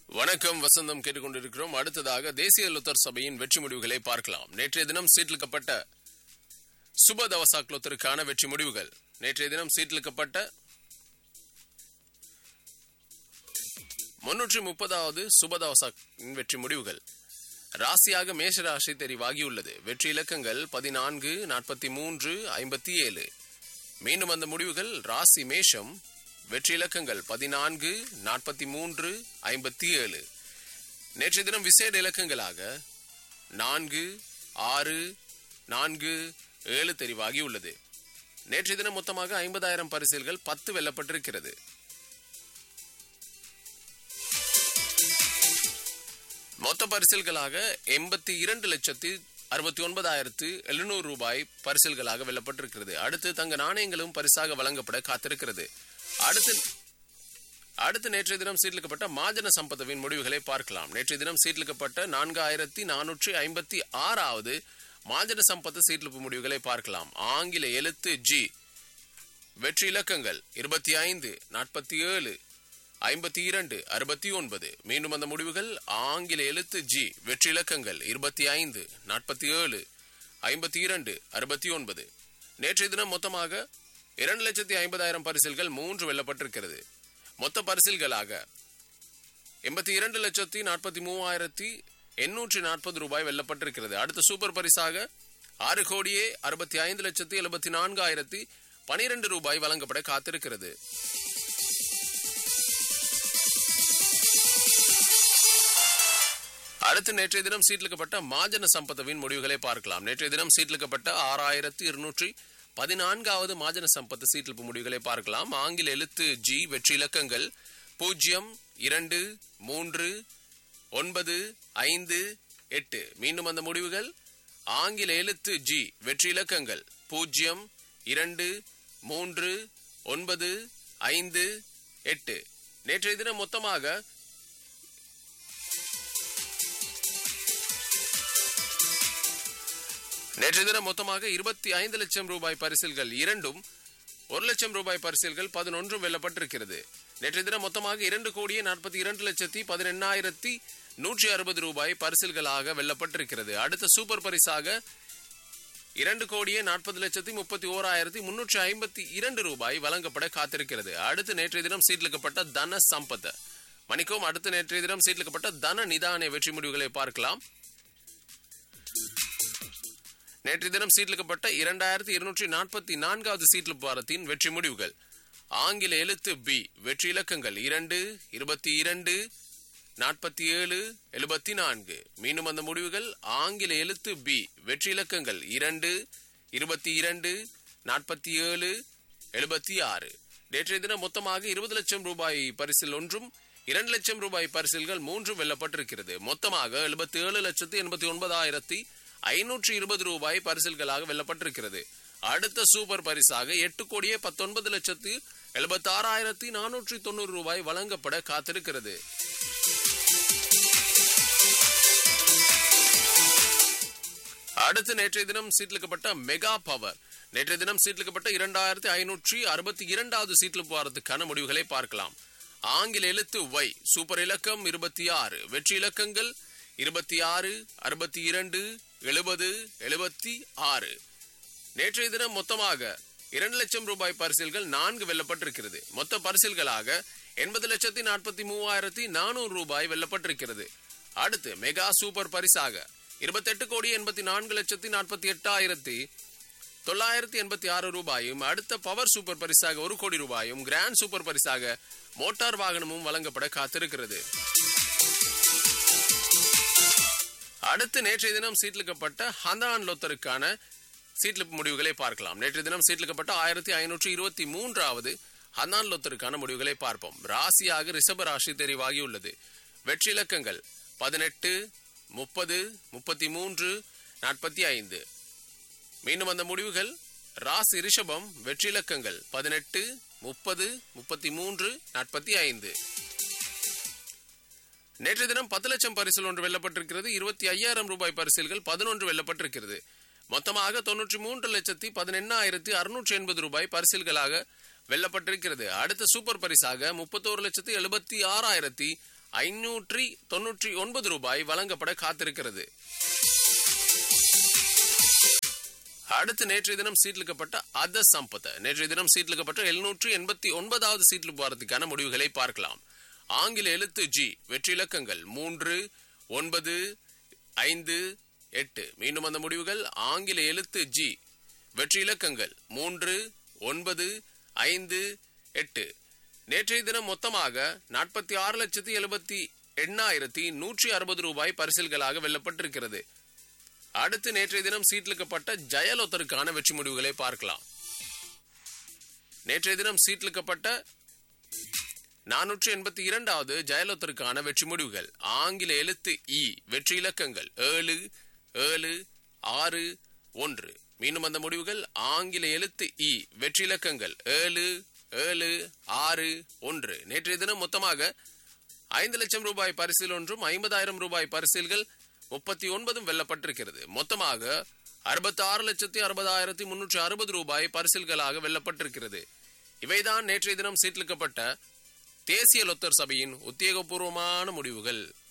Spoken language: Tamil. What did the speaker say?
வணக்கம் வசந்தம் கேட்டுக்கொண்டிருக்கிறோம் அடுத்ததாக தேசிய லொத்தர் சபையின் வெற்றி முடிவுகளை பார்க்கலாம் நேற்றைய தினம் சீட்டிலிக்கப்பட்ட சுப தவசாக் லொத்தருக்கான வெற்றி முடிவுகள் நேற்றைய தினம் சீட்டிலிக்கப்பட்ட முன்னூற்றி முப்பதாவது சுபதவசாக் வெற்றி முடிவுகள் ராசியாக மேஷ ராசி தெரிவாகியுள்ளது வெற்றி இலக்கங்கள் பதினான்கு நாற்பத்தி மூன்று ஐம்பத்தி ஏழு மீண்டும் அந்த முடிவுகள் ராசி மேஷம் வெற்றி இலக்கங்கள் பதினான்கு நாற்பத்தி மூன்று ஐம்பத்தி ஏழு நேற்றைய தினம் விசேட இலக்கங்களாக நான்கு ஆறு நான்கு ஏழு தெரிவாகியுள்ளது நேற்றைய தினம் மொத்தமாக ஐம்பதாயிரம் பரிசில்கள் பத்து வெல்லப்பட்டிருக்கிறது மொத்த பரிசில்களாக எண்பத்தி இரண்டு லட்சத்தி அறுபத்தி ஒன்பதாயிரத்து எழுநூறு ரூபாய் பரிசில்களாக வெல்லப்பட்டிருக்கிறது அடுத்து தங்க நாணயங்களும் பரிசாக வழங்கப்பட காத்திருக்கிறது அடுத்து அடுத்து நேற்றைய தினம் சீட்லிக்கப்பட்ட மாஜன சம்பதவின் முடிவுகளை பார்க்கலாம் நேற்றைய தினம் சீட்லிக்கப்பட்ட நான்காயிரத்தி நானூற்றி ஐம்பத்தி ஆறாவது மாஜன சம்பத்து சீட்லிப்பு முடிவுகளை பார்க்கலாம் ஆங்கில எழுத்து ஜி வெற்றி இலக்கங்கள் இருபத்தி ஐந்து நாற்பத்தி ஏழு ஐம்பத்தி இரண்டு அறுபத்தி ஒன்பது மீண்டும் அந்த முடிவுகள் ஆங்கில எழுத்து ஜி வெற்றி இலக்கங்கள் இருபத்தி ஐந்து நாற்பத்தி ஏழு ஐம்பத்தி இரண்டு அறுபத்தி ஒன்பது நேற்றைய தினம் மொத்தமாக இரண்டு லட்சத்தி ஐம்பதாயிரம் பரிசில்கள் மூன்று வெல்லப்பட்டிருக்கிறது மொத்த பரிசில்களாக எண்பத்தி இரண்டு லட்சத்தி நாற்பத்தி மூவாயிரத்தி எண்ணூற்றி நாற்பது ரூபாய் வெல்லப்பட்டிருக்கிறது அடுத்த சூப்பர் பரிசாக ஆறு கோடியே அறுபத்தி ஐந்து லட்சத்தி எழுபத்தி நான்காயிரத்தி பனிரெண்டு ரூபாய் வழங்கப்பட காத்திருக்கிறது அடுத்து நேற்றைய தினம் சீட்லிக்கப்பட்ட மாஜன சம்பதவின் முடிவுகளை பார்க்கலாம் நேற்றைய தினம் சீட்லிக்கப்பட்ட ஆறாயிரத்தி இருநூற்றி பதினான்காவது மாஜன சம்பத்து சீட்லிப்பு முடிவுகளை பார்க்கலாம் ஆங்கில எழுத்து ஜி வெற்றி இலக்கங்கள் பூஜ்ஜியம் இரண்டு மூன்று ஒன்பது ஐந்து எட்டு மீண்டும் அந்த முடிவுகள் ஆங்கில எழுத்து ஜி வெற்றி இலக்கங்கள் பூஜ்ஜியம் இரண்டு மூன்று ஒன்பது ஐந்து எட்டு நேற்றைய தினம் மொத்தமாக நேற்றைய தினம் மொத்தமாக இருபத்தி ஐந்து லட்சம் ரூபாய் பரிசில்கள் இரண்டும் ஒரு லட்சம் ரூபாய் பரிசில்கள் பதினொன்றும் வெல்லப்பட்டிருக்கிறது நேற்றைய தினம் மொத்தமாக இரண்டு கோடியே நாற்பத்தி இரண்டு லட்சத்தி பதினெண்ணாயிரத்தி நூற்றி அறுபது ரூபாய் பரிசில்களாக வெல்லப்பட்டிருக்கிறது அடுத்த சூப்பர் பரிசாக இரண்டு கோடியே நாற்பது லட்சத்தி முப்பத்தி ஓராயிரத்தி முன்னூற்றி ஐம்பத்தி இரண்டு ரூபாய் வழங்கப்பட காத்திருக்கிறது அடுத்து நேற்றைய தினம் சீட்லிக்கப்பட்ட தன சம்பத் மணிக்கும் அடுத்து நேற்றைய தினம் சீட்லிக்கப்பட்ட தன நிதான வெற்றி முடிவுகளை பார்க்கலாம் நேற்று தினம் சீட்லிக்கப்பட்ட இரண்டாயிரத்தி இருநூற்றி நாற்பத்தி நான்காவது சீட்லிப்பு வாரத்தின் வெற்றி முடிவுகள் ஆங்கில எழுத்து பி வெற்றி இலக்கங்கள் இரண்டு இருபத்தி இரண்டு நாற்பத்தி ஏழு எழுபத்தி நான்கு மீண்டும் அந்த முடிவுகள் ஆங்கில எழுத்து பி வெற்றி இலக்கங்கள் இரண்டு இருபத்தி இரண்டு நாற்பத்தி ஏழு எழுபத்தி ஆறு நேற்றைய தினம் மொத்தமாக இருபது லட்சம் ரூபாய் பரிசில் ஒன்றும் இரண்டு லட்சம் ரூபாய் பரிசில்கள் மூன்று வெல்லப்பட்டிருக்கிறது மொத்தமாக எழுபத்தி ஏழு லட்சத்து எண்பத்தி ஒன்பதாயிரத்தி ஐநூற்றி இருபது ரூபாய் பரிசில்களாக வெல்லப்பட்டிருக்கிறது அடுத்த சூப்பர் பரிசாக எட்டு கோடியே பத்தொன்பது லட்சத்து எழுபத்தி ஆறாயிரத்தி நானூற்றி தொண்ணூறு ரூபாய் வழங்கப்பட காத்திருக்கிறது அடுத்து நேற்றைய தினம் சீட்லிக்கப்பட்ட மெகா பவர் நேற்றைய தினம் சீட்லிக்கப்பட்ட இரண்டாயிரத்தி ஐநூற்றி அறுபத்தி இரண்டாவது சீட்லிப்பு வாரத்துக்கான முடிவுகளை பார்க்கலாம் ஆங்கில எழுத்து ஒய் சூப்பர் இலக்கம் இருபத்தி ஆறு வெற்றி இலக்கங்கள் இருபத்தி ஆறு அறுபத்தி இரண்டு எழுபது எழுபத்தி ஆறு நேற்றைய தினம் மொத்தமாக இரண்டு லட்சம் ரூபாய் பரிசில்கள் நான்கு வெல்லப்பட்டிருக்கிறது மொத்த பரிசில்களாக எண்பது லட்சத்தி நாற்பத்தி மூவாயிரத்தி நானூறு ரூபாய் வெல்லப்பட்டிருக்கிறது அடுத்து மெகா சூப்பர் பரிசாக இருபத்தெட்டு கோடி எண்பத்தி நான்கு லட்சத்தி நாற்பத்தி எட்டாயிரத்தி தொள்ளாயிரத்தி எண்பத்தி ஆறு ரூபாயும் அடுத்த பவர் சூப்பர் பரிசாக ஒரு கோடி ரூபாயும் கிராண்ட் சூப்பர் பரிசாக மோட்டார் வாகனமும் வழங்கப்பட காத்திருக்கிறது அடுத்து நேற்றைய தினம் சீட்லிக்கப்பட்ட ஹந்தான் லொத்தருக்கான சீட்லிப்பு முடிவுகளை பார்க்கலாம் நேற்றைய தினம் சீட்லிக்கப்பட்ட ஆயிரத்தி ஐநூற்றி இருபத்தி மூன்றாவது ஹந்தான் லொத்தருக்கான முடிவுகளை பார்ப்போம் ராசியாக ரிஷப ராசி தெரிவாகியுள்ளது வெற்றி இலக்கங்கள் பதினெட்டு முப்பது முப்பத்தி மூன்று நாற்பத்தி ஐந்து மீண்டும் அந்த முடிவுகள் ராசி ரிஷபம் வெற்றி இலக்கங்கள் பதினெட்டு முப்பது முப்பத்தி மூன்று நாற்பத்தி ஐந்து நேற்று தினம் பத்து லட்சம் பரிசில் ஒன்று வெல்லப்பட்டிருக்கிறது இருபத்தி ஐயாயிரம் ரூபாய் பரிசில்கள் பதினொன்று வெல்லப்பட்டிருக்கிறது மொத்தமாக தொன்னூற்றி மூன்று லட்சத்தி பதினெண்ணாயிரத்தி அறுநூற்றி எண்பது ரூபாய் பரிசில்களாக வெல்லப்பட்டிருக்கிறது அடுத்த சூப்பர் பரிசாக முப்பத்தோரு லட்சத்தி எழுபத்தி ஆறாயிரத்தி ஐநூற்றி தொன்னூற்றி ஒன்பது ரூபாய் வழங்கப்பட காத்திருக்கிறது அடுத்து நேற்றைய தினம் சீட்லிக்கப்பட்ட அத சம்பத்த நேற்றைய தினம் சீட்லிக்கப்பட்ட எழுநூற்று எண்பத்தி ஒன்பதாவது சீட்ல போறதுக்கான முடிவுகளை பார்க்கலாம் ஆங்கில எழுத்து ஜி வெற்றி இலக்கங்கள் மூன்று ஒன்பது ஐந்து எட்டு மீண்டும் அந்த முடிவுகள் ஆங்கில எழுத்து ஜி வெற்றி இலக்கங்கள் மூன்று ஒன்பது ஐந்து எட்டு நேற்றைய தினம் மொத்தமாக நாற்பத்தி ஆறு லட்சத்தி எழுபத்தி எண்ணாயிரத்தி நூற்றி அறுபது ரூபாய் பரிசில்களாக வெல்லப்பட்டிருக்கிறது அடுத்து நேற்றைய தினம் சீட்லிக்கப்பட்ட ஜெயலலிதருக்கான வெற்றி முடிவுகளை பார்க்கலாம் நேற்றைய தினம் சீட்லிக்கப்பட்ட நானூற்றி எண்பத்தி இரண்டாவது ஜெயலலிதருக்கான வெற்றி முடிவுகள் ஆங்கில எழுத்து இ வெற்றி இலக்கங்கள் ஏழு ஏழு ஆறு ஒன்று மீண்டும் அந்த முடிவுகள் ஆங்கில எழுத்து இ வெற்றி இலக்கங்கள் ஏழு ஏழு ஆறு ஒன்று நேற்றைய தினம் மொத்தமாக ஐந்து லட்சம் ரூபாய் பரிசில் ஒன்றும் ஐம்பதாயிரம் ரூபாய் பரிசில்கள் முப்பத்தி ஒன்பதும் வெல்லப்பட்டிருக்கிறது மொத்தமாக அறுபத்தி ஆறு லட்சத்தி அறுபதாயிரத்தி முன்னூற்றி அறுபது ரூபாய் பரிசில்களாக வெல்லப்பட்டிருக்கிறது இவைதான் நேற்றைய தினம் சீட்லிக்கப்பட்ட தேசிய லொத்தர் சபையின் உத்தியோகபூர்வமான முடிவுகள்